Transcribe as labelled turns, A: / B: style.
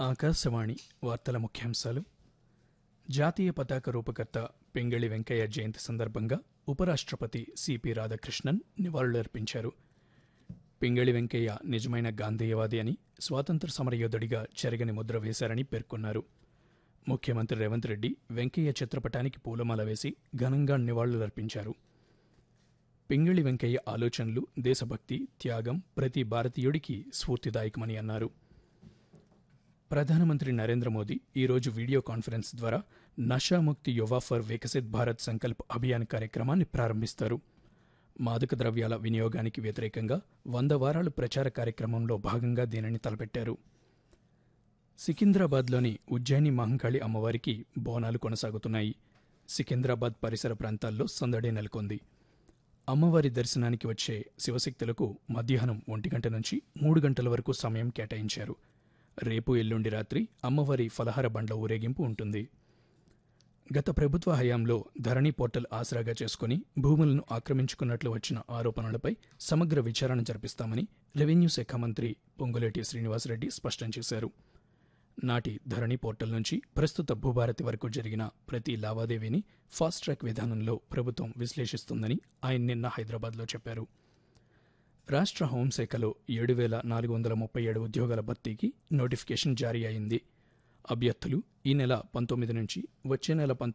A: ఆకాశవాణి వార్తల ముఖ్యాంశాలు జాతీయ పతాక రూపకర్త పింగళి వెంకయ్య జయంతి సందర్భంగా ఉపరాష్ట్రపతి సిపి రాధాకృష్ణన్ నివాళులర్పించారు పింగళి వెంకయ్య నిజమైన గాంధేయవాది అని స్వాతంత్ర సమరయోధుడిగా చెరగని ముద్ర వేశారని పేర్కొన్నారు ముఖ్యమంత్రి రేవంత్ రెడ్డి వెంకయ్య చిత్రపటానికి పూలమాల వేసి ఘనంగా నివాళులర్పించారు పింగళి వెంకయ్య ఆలోచనలు దేశభక్తి త్యాగం ప్రతి భారతీయుడికి స్ఫూర్తిదాయకమని అన్నారు ప్రధానమంత్రి నరేంద్ర మోదీ ఈరోజు వీడియో కాన్ఫరెన్స్ ద్వారా నషాముక్తి యువ ఫర్ వికసిత్ భారత్ సంకల్ప్ అభియాన్ కార్యక్రమాన్ని ప్రారంభిస్తారు మాదక ద్రవ్యాల వినియోగానికి వ్యతిరేకంగా వంద వారాలు ప్రచార కార్యక్రమంలో భాగంగా దీనిని తలపెట్టారు సికింద్రాబాద్లోని ఉజ్జయిని మహంకాళి అమ్మవారికి బోనాలు కొనసాగుతున్నాయి సికింద్రాబాద్ పరిసర ప్రాంతాల్లో సందడి నెలకొంది అమ్మవారి దర్శనానికి వచ్చే శివశక్తులకు మధ్యాహ్నం ఒంటి గంట నుంచి మూడు గంటల వరకు సమయం కేటాయించారు రేపు ఎల్లుండి రాత్రి అమ్మవారి ఫలహార బండ్ల ఊరేగింపు ఉంటుంది గత ప్రభుత్వ హయాంలో ధరణి పోర్టల్ ఆసరాగా చేసుకుని భూములను ఆక్రమించుకున్నట్లు వచ్చిన ఆరోపణలపై సమగ్ర విచారణ జరిపిస్తామని రెవెన్యూ శాఖ మంత్రి పొంగులేటి శ్రీనివాసరెడ్డి స్పష్టం చేశారు నాటి ధరణి పోర్టల్ నుంచి ప్రస్తుత భూభారతి వరకు జరిగిన ప్రతి లావాదేవీని ఫాస్ట్ ట్రాక్ విధానంలో ప్రభుత్వం విశ్లేషిస్తుందని ఆయన నిన్న హైదరాబాద్లో చెప్పారు రాష్ట్ర హోంశాఖలో ఏడు వేల నాలుగు వందల ముప్పై ఏడు ఉద్యోగాల భర్తీకి నోటిఫికేషన్ జారీ అయింది అభ్యర్థులు ఈ నెల పంతొమ్మిది నుంచి వచ్చే నెల పంతొమ్మిది